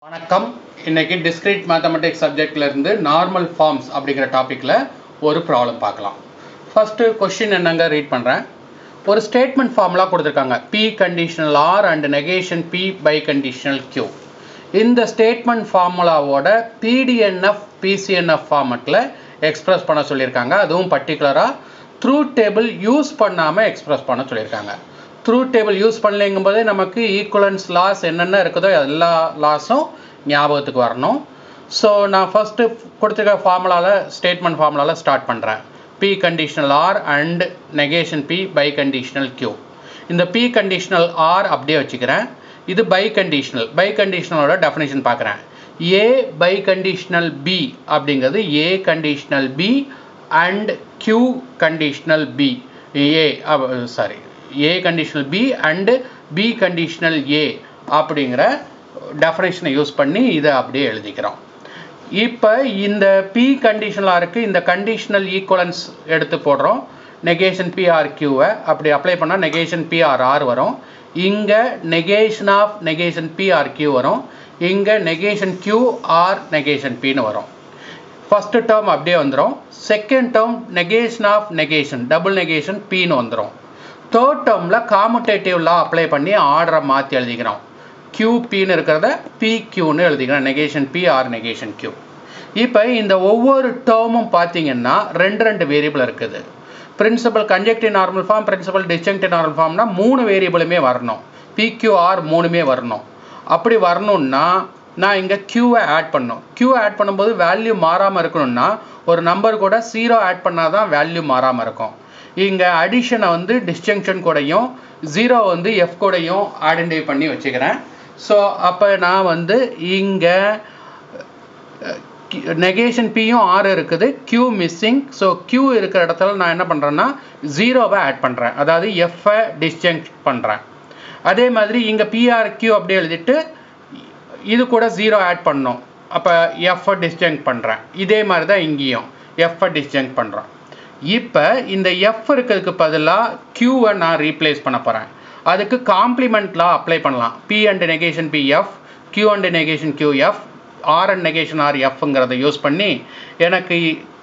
வணக்கம் இன்னைக்கு discrete mathematics சப்ஜெக்ட்ல இருந்து நார்மல் ஃபார்ம்ஸ் அப்படிங்கிற டாபிக்ல ஒரு ப்ராப்ளம் பார்க்கலாம் ஃபர்ஸ்ட் கொஸ்டின் என்னங்க ரீட் பண்றேன் ஒரு ஸ்டேட்மெண்ட் ஃபார்முலா கொடுத்துருக்காங்க P conditional R and negation P biconditional Q இந்த ஸ்டேட்மெண்ட் ஃபார்முலாவோட பிடிஎன்எஃப் பிசிஎன்எஃப் ஃபார்மெட்டில் எக்ஸ்பிரஸ் பண்ண சொல்லியிருக்காங்க அதுவும் பர்டிகுலராக த்ரூ டேபிள் யூஸ் பண்ணாமல் எக்ஸ்பிரஸ் பண்ண சொல்லியிருக்காங்க த்ரூ டேபிள் யூஸ் பண்ணலைங்கும் போதே நமக்கு ஈக்குவலன்ஸ் லாஸ் என்னென்ன இருக்குதோ எல்லா லாஸும் ஞாபகத்துக்கு வரணும் ஸோ நான் ஃபஸ்ட்டு கொடுத்துருக்க ஃபார்முலாவில் ஸ்டேட்மெண்ட் ஃபார்முலாவில் ஸ்டார்ட் பண்ணுறேன் P conditional R and negation P biconditional Q இந்த பி கண்டிஷனல் ஆர் அப்படியே வச்சுக்கிறேன் இது பை கண்டிஷனல் பை கண்டிஷனலோட டெஃபினேஷன் பார்க்குறேன் ஏ பை கண்டிஷனல் பி அப்படிங்கிறது A conditional B and Q conditional B A sorry A conditional B and B conditional A அப்படிங்கிற டெஃபனேஷனை யூஸ் பண்ணி இதை அப்படியே எழுதிக்கிறோம் இப்போ இந்த பி கண்டிஷனலாக இருக்குது இந்த கண்டிஷனல் ஈக்குவலன்ஸ் எடுத்து போடுறோம் நெகேஷன் பிஆர் கியூவை அப்படி அப்ளை பண்ணால் நெகேஷன் பிஆர் ஆர் வரும் இங்கே negation of negation P or Q வரும் இங்கே நெகேஷன் கியூ ஆர் நெகேஷன் பின்னு வரும் ஃபஸ்ட்டு டேர்ம் அப்படியே வந்துடும் second term negation of negation double negation பின்னு வந்துடும் தேர்ட் டேர்மில் காமுட்டேட்டிவ் லா அப்ளை பண்ணி ஆர்டரை மாற்றி எழுதிக்கிறோம் கியூ பின்னு இருக்கிறத பி கியூன்னு எழுதிக்கிறோம் negation P or negation Q இப்போ இந்த ஒவ்வொரு டேர்மும் பார்த்தீங்கன்னா ரெண்டு ரெண்டு வேரியபிள் இருக்குது principal conjunctive normal form principal disjunctive normal ஃபார்ம்னா மூணு வேரியபிளுமே வரணும் பிக்யூஆர் மூணுமே வரணும் அப்படி வரணும்னா நான் இங்கே க்யூவை ஆட் பண்ணணும் க்யூ ஆட் பண்ணும்போது வேல்யூ மாறாமல் இருக்கணும்னா ஒரு நம்பர் கூட ஜீரோ ஆட் பண்ணால் தான் வேல்யூ மாறாமல் இருக்கும் இங்கே அடிஷனை வந்து டிஸ்ஜங்ஷன் கூடயும் ஜீரோ வந்து எஃப் கூடயும் ஐடென்டிஃபை பண்ணி வச்சுக்கிறேன் ஸோ அப்போ நான் வந்து இங்கே நெகேஷன் பியும் ஆறு இருக்குது கியூ மிஸ்ஸிங் ஸோ கியூ இருக்கிற இடத்துல நான் என்ன பண்ணுறேன்னா ஜீரோவை ஆட் பண்ணுறேன் அதாவது எஃப்பை டிஸ்ஜங்க் பண்ணுறேன் அதே மாதிரி இங்கே பிஆர் கியூ அப்படியே எழுதிட்டு இது கூட ஜீரோ ஆட் பண்ணோம் அப்போ எஃப்பை டிஸ்ஜங்க் பண்ணுறேன் இதே மாதிரி தான் இங்கேயும் எஃப்பை டிஸ்ஜங்க் பண்ணுறோம் இப்போ இந்த எஃப் இருக்கிறதுக்கு பதிலாக கியூவை நான் ரீப்ளேஸ் பண்ண போகிறேன் அதுக்கு காம்ப்ளிமெண்ட்லாம் அப்ளை பண்ணலாம் P and negation P F Q and negation Q F R and negation R எஃப்ங்கிறத யூஸ் பண்ணி எனக்கு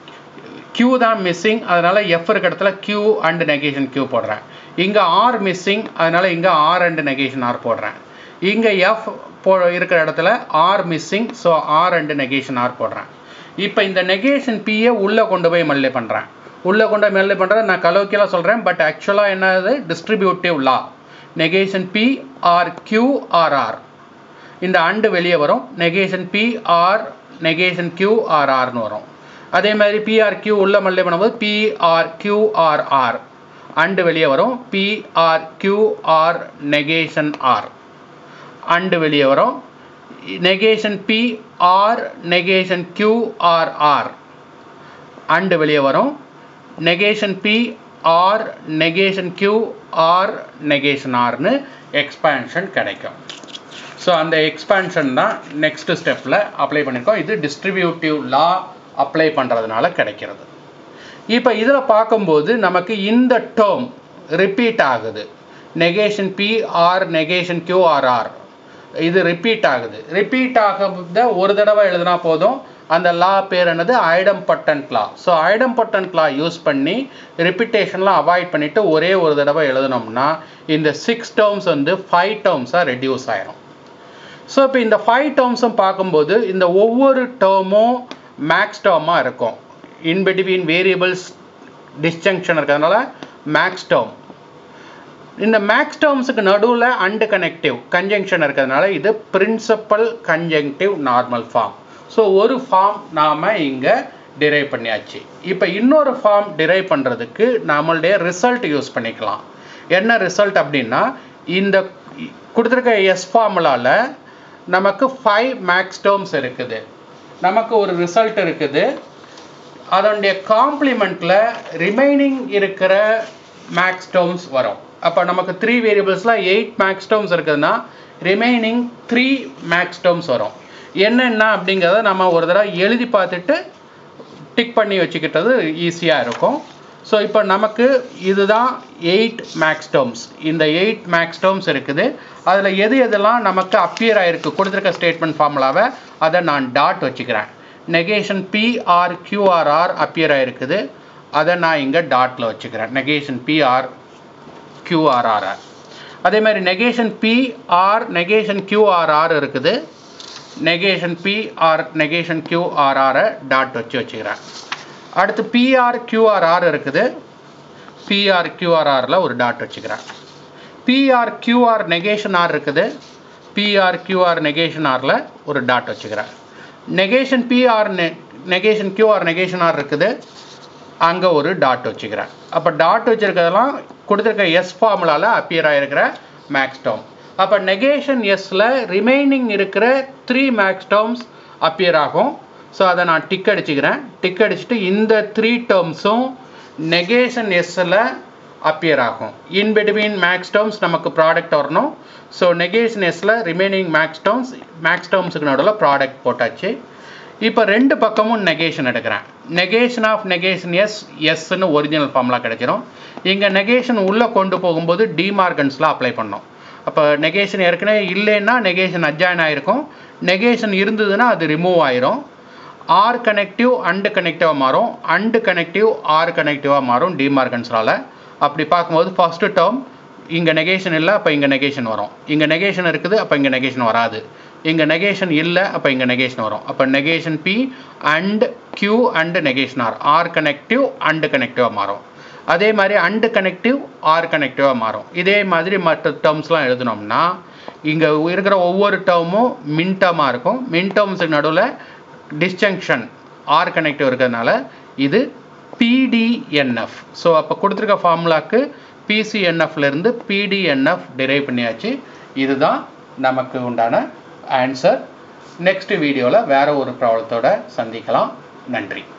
கியூ தான் மிஸ்ஸிங் அதனால் எஃப் இருக்கிற இடத்துல கியூ அண்ட் நெகேஷன் கியூ போடுறேன் இங்கே ஆர் மிஸ்ஸிங் அதனால் இங்கே ஆர் அண்ட் நெகேஷன் ஆர் போடுறேன் இங்கே எஃப் போ இருக்கிற இடத்துல R missing so R and negation R போடுறேன் இப்போ இந்த நெகேஷன் பியை உள்ளே கொண்டு போய் மல்லே பண்ணுறேன் உள்ளே கொண்டு போய் மல்லே பண்ணுறது நான் கலோக்கியலாக சொல்கிறேன் பட் ஆக்சுவலாக என்னது distributive law negation P or Q or R இந்த அண்டு வெளியே வரும் negation P or negation Q or ஆர்னு வரும் அதே மாதிரி பிஆர் கியூ உள்ள மல்லே பண்ணும்போது P or Q or R and வெளியே வரும் P or Q or negation R and வெளியே வரும் negation P or negation Q or R and வெளியே வரும் negation P or negation Q or negation ஆர்னு எக்ஸ்பேன்ஷன் கிடைக்கும் ஸோ அந்த எக்ஸ்பேன்ஷன் தான் நெக்ஸ்ட் ஸ்டெப்பில் அப்ளை பண்ணியிருக்கோம் இது டிஸ்ட்ரிபியூட்டிவ் லா அப்ளை பண்ணுறதுனால கிடைக்கிறது இப்போ இதில் பார்க்கும்போது நமக்கு இந்த டேர்ம் ரிப்பீட் ஆகுது negation P or negation Q or or இது ரிப்பீட் ஆகுது ரிப்பீட் ஆகிறத ஒரு தடவை எழுதினா போதும் அந்த லா பேர் என்னது idempotent law so idempotent law use பண்ணி ரிப்பீட்டேஷன்லாம் அவாய்ட் பண்ணிவிட்டு ஒரே ஒரு தடவை எழுதினோம்னா இந்த சிக்ஸ் டேர்ம்ஸ் வந்து ஃபைவ் டேர்ம்ஸாக ரெடியூஸ் ஆயிரும் ஸோ இப்போ இந்த ஃபைவ் டேர்ம்ஸும் பார்க்கும்போது இந்த ஒவ்வொரு டேர்மும் மேக்ஸ் டேர்மாக இருக்கும் இன் பிட்வீன் வேரியபிள்ஸ் டிஸ்ஜங்ஷன் இருக்கிறதுனால மேக்ஸ் டேர்ம் இந்த மேக்ஸ் டேர்ம்ஸுக்கு நடுவில் அண்டு கனெக்டிவ் கன்ஜங்ஷன் இருக்கிறதுனால இது principal conjunctive normal form so ஒரு ஃபார்ம் நாம் இங்கே டிரைவ் பண்ணியாச்சு இப்போ இன்னொரு ஃபார்ம் டிரைவ் பண்ணுறதுக்கு நம்மளுடைய ரிசல்ட் யூஸ் பண்ணிக்கலாம் என்ன ரிசல்ட் அப்படின்னா இந்த கொடுத்துருக்க எஸ் ஃபார்முலாவில் நமக்கு ஃபைவ் மேக்ஸ் டேர்ம்ஸ் இருக்குது நமக்கு ஒரு ரிசல்ட் இருக்குது அதனுடைய காம்ப்ளிமெண்ட்டில் ரிமைனிங் இருக்கிற மேக்ஸ் டேர்ம்ஸ் வரும் அப்போ நமக்கு த்ரீ வேரியபிள்ஸில் எயிட் மேக்ஸ் டேர்ம்ஸ் இருக்குதுன்னா ரிமைனிங் த்ரீ மேக்ஸ் டேர்ம்ஸ் வரும் என்னென்ன அப்படிங்கிறத நம்ம ஒரு தடவை எழுதி பார்த்துட்டு டிக் பண்ணி வச்சுக்கிட்டது ஈஸியாக இருக்கும் ஸோ இப்போ நமக்கு இதுதான் எயிட் மேக்ஸ் டேர்ம்ஸ் இந்த எயிட் மேக்ஸ் டேர்ம்ஸ் இருக்குது அதில் எது எதெல்லாம் நமக்கு அப்பியர் ஆகிருக்கு கொடுத்துருக்க ஸ்டேட்மெண்ட் ஃபார்முலாவை அதை நான் டாட் வச்சுக்கிறேன் நெகேஷன் பிஆர் கியூஆர்ஆர் அப்பியர் ஆகிருக்குது அதை நான் இங்கே டாட்டில் வச்சுக்கிறேன் நெகேஷன் பிஆர் கியூஆர்ஆர்ஆர் அதே மாதிரி நெகேஷன் பிஆர் நெகேஷன் கியூஆர்ஆர் இருக்குது நெகேஷன் பிஆர் நெகேஷன் கியூஆர்ஆரை டாட் வச்சு வச்சுக்கிறேன் அடுத்து பிஆர் கியூஆர்ஆர் இருக்குது பிஆர் கியூஆர்ஆரில் ஒரு டாட் வச்சுக்கிறேன் பிஆர் கியூஆர் நெகேஷன் ஆர் இருக்குது பிஆர் கியூஆர் நெகேஷன் ஆரில் ஒரு டாட் வச்சுக்கிறேன் நெகேஷன் பிஆர் நெ நெகேஷன் கியூஆர் நெகேஷன் ஆர் இருக்குது அங்கே ஒரு டாட் வச்சுக்கிறேன் அப்போ டாட் வச்சுருக்கிறதெல்லாம் கொடுத்துருக்க எஸ் ஃபார்முலாவில் அப்பியர் ஆகிருக்கிற மேக்ஸ் டேர்ம் அப்போ நெகேஷன் எஸ்ஸில் ரிமைனிங் இருக்கிற த்ரீ மேக்ஸ் டேர்ம்ஸ் அப்பியர் ஆகும் ஸோ அதை நான் டிக் அடிச்சுக்கிறேன் டிக் அடிச்சுட்டு இந்த த்ரீ டேர்ம்ஸும் நெகேஷன் எஸ்ஸில் அப்பியர் ஆகும் இன் பிட்வீன் மேக்ஸ் டேர்ம்ஸ் நமக்கு ப்ராடக்ட் வரணும் ஸோ நெகேஷன் எஸ்ஸில் ரிமைனிங் மேக்ஸ் டேர்ம்ஸ் மேக்ஸ் டேர்ம்ஸுக்கு நடுவில் ப்ராடக்ட் போட்டாச்சு இப்போ ரெண்டு பக்கமும் நெகேஷன் எடுக்கிறேன் நெகேஷன் ஆஃப் நெகேஷன் எஸ் எஸ்ன்னு ஒரிஜினல் ஃபார்முலா கிடைச்சிரும் இங்கே நெகேஷன் உள்ளே கொண்டு போகும்போது டிமார்கன்ஸில் அப்ளை பண்ணோம் அப்போ நெகேஷன் ஏற்கனவே இல்லைன்னா நெகேஷன் அட்ஜாயின் ஆகிருக்கும் நெகேஷன் இருந்ததுன்னா அது ரிமூவ் ஆயிரும் ஆர் கனெக்டிவ் அண்டு கனெக்டிவாக மாறும் அண்டு கனெக்டிவ் ஆர் கனெக்டிவாக மாறும் டிமார்கன்ஸ்னால அப்படி பார்க்கும்போது ஃபஸ்ட்டு டேர்ம் இங்கே நெகேஷன் இல்லை அப்போ இங்கே நெகேஷன் வரும் இங்கே நெகேஷன் இருக்குது அப்போ இங்கே நெகேஷன் வராது இங்கே நெகேஷன் இல்லை அப்போ இங்கே நெகேஷன் வரும் அப்போ negation P and Q and negation R or connective and கனெக்டிவாக மாறும் அதே மாதிரி அண்டு கனெக்டிவ் ஆர் கனெக்டிவாக மாறும் இதே மாதிரி மற்ற டேர்ம்ஸ்லாம் எழுதினோம்னா இங்கே இருக்கிற ஒவ்வொரு டேர்மும் மின் டேர்மாக இருக்கும் மின் டேர்ம்ஸுக்கு நடுவில் டிஸ்ஜங்ஷன் ஆர் கனெக்டிவ் இருக்கிறதுனால இது பிடிஎன்எஃப் ஸோ அப்போ கொடுத்துருக்க ஃபார்முலாக்கு பிசிஎன்எஃப்லேருந்து பிடிஎன்எஃப் டிரைவ் பண்ணியாச்சு இதுதான் நமக்கு உண்டான ஆன்சர் நெக்ஸ்ட் வீடியோவில் வேறு ஒரு ப்ராப்ளத்தோட சந்திக்கலாம் நன்றி